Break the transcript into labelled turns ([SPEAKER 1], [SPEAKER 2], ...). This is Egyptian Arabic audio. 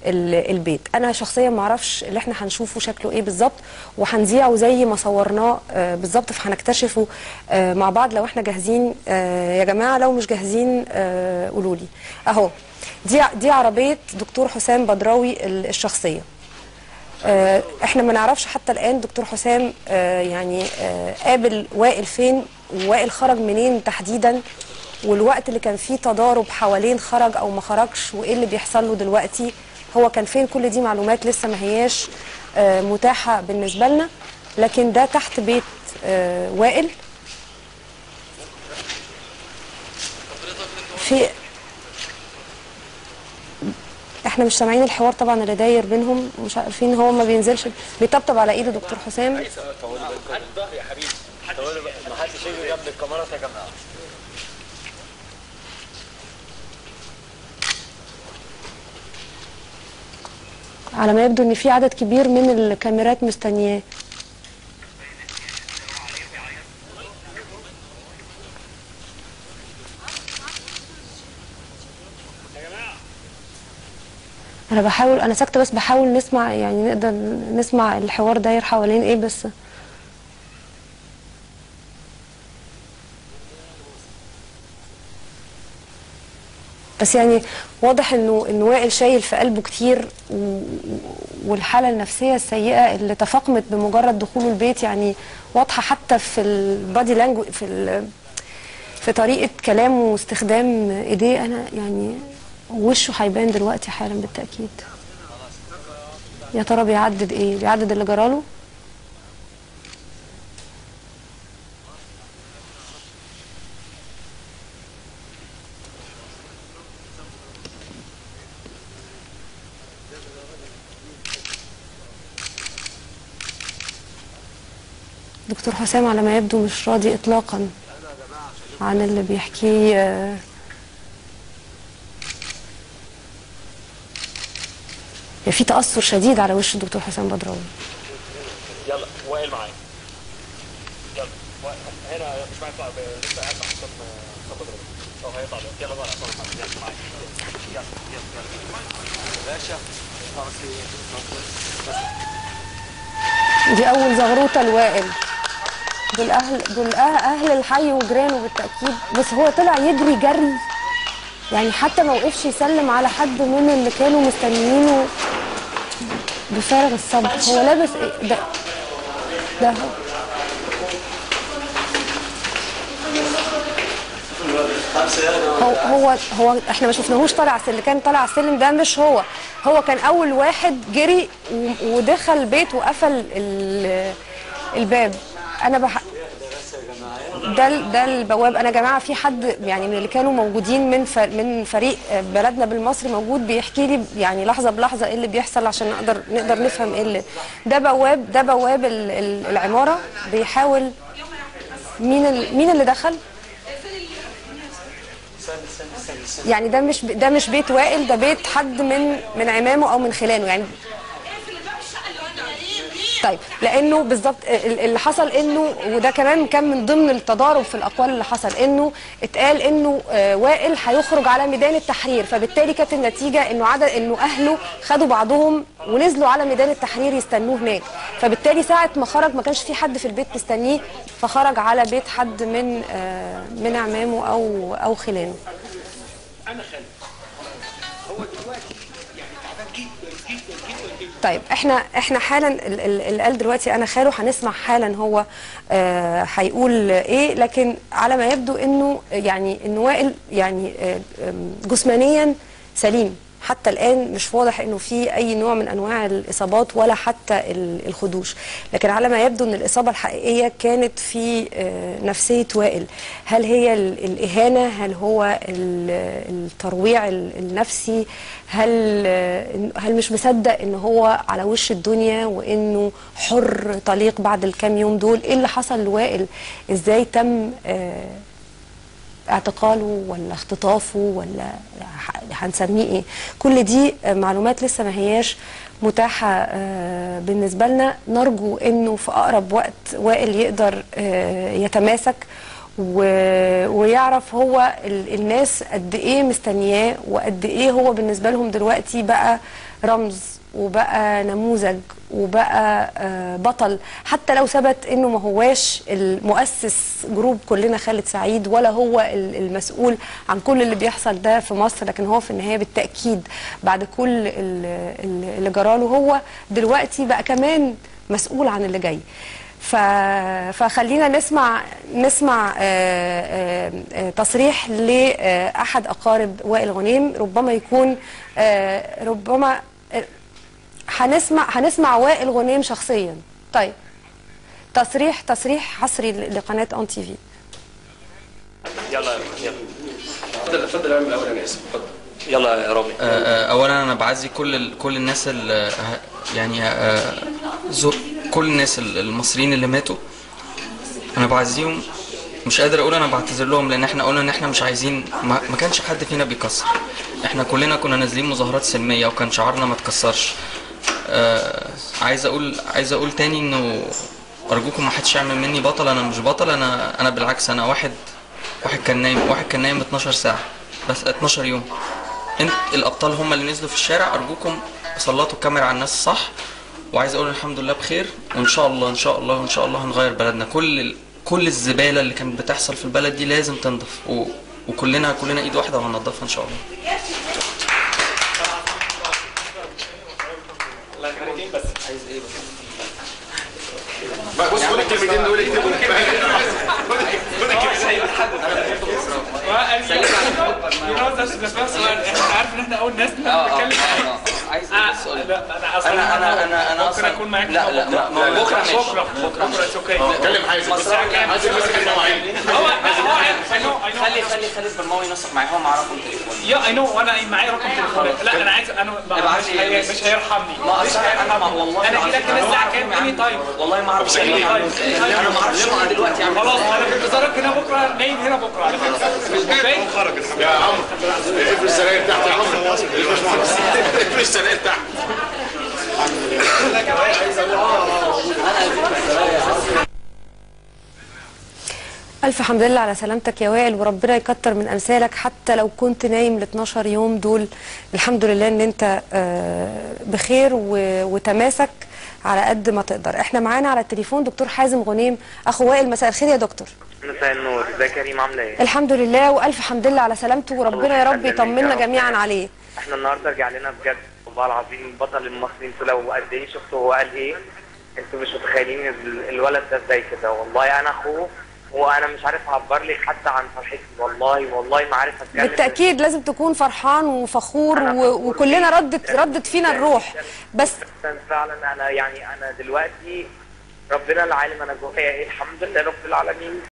[SPEAKER 1] ال- البيت انا شخصيا ما اعرفش اللي احنا هنشوفه شكله ايه بالظبط وهنذيعه زي ما صورناه آه، بالظبط فهنكتشفه آه، مع بعض لو احنا جاهزين آه، يا جماعه لو مش جاهزين قولوا لي اهو دي دي عربيه دكتور حسام بدراوي ال- الشخصيه آه، احنا ما نعرفش حتى الان دكتور حسام آه، يعني آه، قابل وائل فين ووائل خرج منين تحديدا والوقت اللي كان فيه تضارب حوالين خرج او ما خرجش وايه اللي بيحصل له دلوقتي هو كان فين كل دي معلومات لسه ما هياش آه، متاحه بالنسبه لنا لكن ده تحت بيت آه، وائل في احنا مش سامعين الحوار طبعا اللي داير بينهم مش عارفين هو ما بينزلش بيطبطب على ايده دكتور حسام
[SPEAKER 2] حد ظهري يا حبيبي طولوا بقى ما حدش يجي جنب الكاميرات يا جماعه
[SPEAKER 1] على ما يبدو ان في عدد كبير من الكاميرات مستنياه انا بحاول انا ساكته بس بحاول نسمع يعني نقدر نسمع الحوار داير حوالين ايه بس بس يعني واضح انه ان وائل شايل في قلبه كتير و- والحاله النفسيه السيئه اللي تفاقمت بمجرد دخوله البيت يعني واضحه حتى في البادي لانجوج في ال- في طريقه كلامه واستخدام ايديه انا يعني وشه هيبان دلوقتي حالا بالتاكيد يا ترى بيعدد ايه بيعدد اللي جراله دكتور حسام على ما يبدو مش راضي اطلاقا عن اللي بيحكيه آه، في تأثر شديد على وش الدكتور حسام بدراوي
[SPEAKER 2] يلا وائل معايا يلا وائل. هنا مش معايا يطلع لسه قاعد مع حسام حسام بدر هو هيطلع دلوقتي. يلا بقى يا عصام محمد يلا معايا يلا يلا يلا باشا خلاص
[SPEAKER 1] دي أول زغروطة لوائل دول أهل دول أه- أهل الحي وجيرانه بالتأكيد بس هو طلع يجري جري يعني حتى ما وقفش يسلم على حد من اللي كانوا مستنيينه بفارغ الصبر هو لابس إيه ده ده هو هو هو هو احنا ما شفناهوش طالع على السلم اللي كان طالع على السلم ده مش هو هو كان اول واحد جري و- ودخل البيت وقفل ال- الباب انا بح... ده ال- ده البواب انا يا جماعه في حد يعني من اللي كانوا موجودين من ف... من فريق بلدنا بالمصري موجود بيحكي لي يعني لحظه بلحظه ايه اللي بيحصل عشان نقدر نقدر نفهم ايه اللي ده بواب ده بواب ال... ال- العماره بيحاول مين ال... مين اللي دخل يعني ده مش ده مش بيت وائل ده بيت حد من من عمامه او من خلانه يعني طيب لانه بالظبط ال- اللي حصل انه وده كمان كان من ضمن التضارب في الاقوال اللي حصل انه اتقال انه آه، وائل هيخرج على ميدان التحرير فبالتالي كانت النتيجه انه عدد انه اهله خدوا بعضهم ونزلوا على ميدان التحرير يستنوه هناك فبالتالي ساعه ما خرج ما كانش في حد في البيت مستنيه فخرج على بيت حد من آه، من عمامه او او خلانه
[SPEAKER 2] انا خالد هو دلوقتي يعني تعبان جدا جدا جدا جدا
[SPEAKER 1] طيب احنا احنا حالا ال- ال- اللي قال دلوقتي انا خاله هنسمع حالا هو آه، هيقول ايه لكن على ما يبدو انه يعني ان وائل يعني آه، آم، جسمانيا سليم حتى الان مش واضح انه في اي نوع من انواع الاصابات ولا حتى ال- الخدوش لكن على ما يبدو ان الاصابه الحقيقيه كانت في آه، نفسيه وائل هل هي ال- الاهانه هل هو ال- الترويع ال- النفسي هل آه، هل مش مصدق ان هو على وش الدنيا وانه حر طليق بعد الكام يوم دول ايه اللي حصل لوائل ازاي تم آه، اعتقاله ولا اختطافه ولا ح- هنسميه ايه كل دي آه، معلومات لسه ما هياش متاحة آه، بالنسبة لنا نرجو انه في اقرب وقت وائل يقدر آه، يتماسك و- ويعرف هو ال- الناس قد ايه مستنياه وقد ايه هو بالنسبة لهم دلوقتي بقى رمز وبقى نموذج وبقى آه، بطل حتى لو ثبت انه ما هواش المؤسس جروب كلنا خالد سعيد ولا هو ال- المسؤول عن كل اللي بيحصل ده في مصر لكن هو في النهايه بالتاكيد بعد كل ال- ال- اللي جراله هو دلوقتي بقى كمان مسؤول عن اللي جاي ف... فخلينا نسمع نسمع آه، آه، آه، تصريح لاحد اقارب وائل غنيم ربما يكون آه، ربما آه، هنسمع هنسمع وائل غنيم شخصيا طيب تصريح تصريح حصري ل- لقناه اون تي في
[SPEAKER 2] يلا يلا
[SPEAKER 3] اتفضل اتفضل اعمل الاول انا اسف اتفضل
[SPEAKER 2] يلا يا رامي
[SPEAKER 4] آه، آه، اولا انا بعزي كل ال- كل الناس ال- يعني آه، زو- كل الناس ال- المصريين اللي ماتوا انا بعزيهم مش قادر اقول انا بعتذر لهم لان احنا قلنا ان احنا مش عايزين ما, ما كانش حد فينا بيكسر احنا كلنا كنا نازلين مظاهرات سلميه وكان شعارنا ما تكسرش آه عايز اقول عايز اقول تاني انه ارجوكم ما حدش يعمل مني بطل انا مش بطل انا انا بالعكس انا واحد واحد كان نايم واحد كان نايم 12 ساعه بس 12 يوم انت الابطال هم اللي نزلوا في الشارع ارجوكم سلطوا الكاميرا على الناس صح وعايز اقول الحمد لله بخير وان شاء الله ان شاء الله ان شاء الله هنغير بلدنا كل ال... كل الزباله اللي كانت بتحصل في البلد دي لازم تنضف و... وكلنا كلنا ايد واحده وهننضفها ان شاء الله
[SPEAKER 3] بص قول الكلمتين دول اكتبوا
[SPEAKER 5] You know, that's the first one. احنا عارف ان احنا اول ناس بنتكلم
[SPEAKER 4] عايز
[SPEAKER 5] آه، لا انا اصلا
[SPEAKER 4] انا انا انا انا
[SPEAKER 5] ممكن
[SPEAKER 4] اصلا
[SPEAKER 5] اكون معاك
[SPEAKER 4] لا لا ما- ما- بكره ماشي
[SPEAKER 5] بكره بكره اتس اوكي
[SPEAKER 3] اتكلم حازم بس حازم ماسك المواعيد
[SPEAKER 5] هو هو I know I know
[SPEAKER 4] خلي خلي خالد بالماوي ينسق معايا هو معاه رقم تليفوني
[SPEAKER 5] يا اي نو وانا معايا رقم تليفونات لا انا عايز انا ما-
[SPEAKER 4] ابعت
[SPEAKER 5] مش
[SPEAKER 4] لي
[SPEAKER 5] هي-
[SPEAKER 4] مسج.
[SPEAKER 5] مش هيرحمني
[SPEAKER 4] ما
[SPEAKER 5] مش
[SPEAKER 4] أصلاً أنا ما-
[SPEAKER 5] هيرحمني
[SPEAKER 4] والله
[SPEAKER 5] انا كده
[SPEAKER 4] العظيم
[SPEAKER 5] كده
[SPEAKER 4] أنا
[SPEAKER 5] الساعه
[SPEAKER 4] ما
[SPEAKER 5] كام
[SPEAKER 4] أعرف
[SPEAKER 5] اني تايم
[SPEAKER 4] والله ما اعرف
[SPEAKER 5] أني تايم
[SPEAKER 4] انا ما اعرفش انا دلوقتي اعمل
[SPEAKER 5] خلاص انا في انتظارك هنا بكره نايم هنا بكره على فكره اوكي
[SPEAKER 3] يا عمرو اقفل السراير تحت يا عمرو اقفل السراير تحت
[SPEAKER 1] الف حمد لله على سلامتك يا وائل وربنا يكتر من امثالك حتى لو كنت نايم ال 12 يوم دول الحمد لله ان انت آه، بخير و- وتماسك على قد ما تقدر احنا معانا على التليفون دكتور حازم غنيم اخو وائل مساء الخير يا دكتور
[SPEAKER 6] مساء النور ازيك يا ريم عامله ايه؟
[SPEAKER 1] الحمد لله والف حمد لله على سلامته وربنا يا رب يطمنا جميعا عليه
[SPEAKER 6] احنا النهارده رجع لنا بجد والله العظيم البطل المصري انتوا لو قد ايه شفتوا هو قال ايه انتوا مش متخيلين ال- الولد ده ازاي كده والله انا اخوه وانا مش عارف اعبر لك حتى عن فرحتي والله والله ما عارف اتكلم
[SPEAKER 1] بالتاكيد لازم تكون فرحان وفخور
[SPEAKER 6] أنا
[SPEAKER 1] و-
[SPEAKER 6] فخور
[SPEAKER 1] وكلنا
[SPEAKER 6] جداً.
[SPEAKER 1] ردت ردت فينا الروح بس
[SPEAKER 6] بس فعلا انا يعني انا دلوقتي ربنا العالم انا جوايا ايه الحمد لله رب العالمين